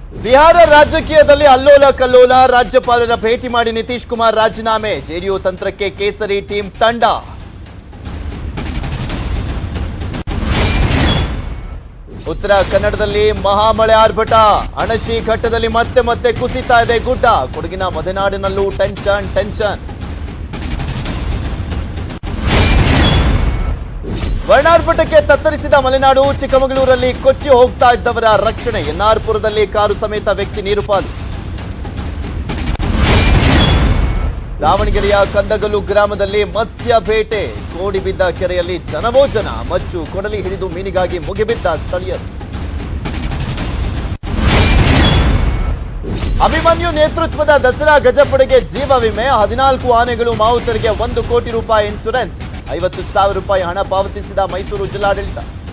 ಬಿಹಾರ ರಾಜಕೀಯದಲ್ಲಿ ಅಲ್ಲೋಲ ಕಲ್ಲೋಲ ರಾಜ್ಯಪಾಲರ ಭೇಟಿ ಮಾಡಿ ನಿತೀಶ್ ಕುಮಾರ್ ರಾಜೀನಾಮೆ ಜೆಡಿಯು ತಂತ್ರಕ್ಕೆ ಕೇಸರಿ ಟೀಮ್ ತಂಡ ಉತ್ತರ ಕನ್ನಡದಲ್ಲಿ ಮಹಾಮಳೆ ಆರ್ಭಟ ಅಣಶಿ ಘಟ್ಟದಲ್ಲಿ ಮತ್ತೆ ಮತ್ತೆ ಕುಸಿತಾ ಇದೆ ಗುಡ್ಡ ಕೊಡಗಿನ ಮಲೆನಾಡಿನಲ್ಲೂ ಟೆನ್ಷನ್ ಟೆನ್ಷನ್ ವರ್ಣಾರ್ಭಟಕ್ಕೆ ತತ್ತರಿಸಿದ ಮಲೆನಾಡು ಚಿಕ್ಕಮಗಳೂರಲ್ಲಿ ಕೊಚ್ಚಿ ಹೋಗ್ತಾ ಇದ್ದವರ ರಕ್ಷಣೆ ಎನ್ಆರ್ಪುರದಲ್ಲಿ ಕಾರು ಸಮೇತ ವ್ಯಕ್ತಿ ನೀರು ಪಾಲು ದಾವಣಗೆರೆಯ ಕಂದಗಲ್ಲು ಗ್ರಾಮದಲ್ಲಿ ಮತ್ಸ್ಯ ಬೇಟೆ ಕೋಡಿ ಬಿದ್ದ ಕೆರೆಯಲ್ಲಿ ಜನವೋ ಜನ ಮಚ್ಚು ಕೊಡಲಿ ಹಿಡಿದು ಮೀನಿಗಾಗಿ ಮುಗಿಬಿದ್ದ ಸ್ಥಳೀಯರು ಅಭಿಮನ್ಯು ನೇತೃತ್ವದ ದಸರಾ ಗಜಪಡೆಗೆ ಜೀವ ವಿಮೆ ಹದಿನಾಲ್ಕು ಆನೆಗಳು ಮಾವುತರಿಗೆ ಒಂದು ಕೋಟಿ ರೂಪಾಯಿ ಇನ್ಸೂರೆನ್ಸ್ ಐವತ್ತು ಸಾವಿರ ರೂಪಾಯಿ ಹಣ ಪಾವತಿಸಿದ ಮೈಸೂರು ಜಿಲ್ಲಾಡಳಿತ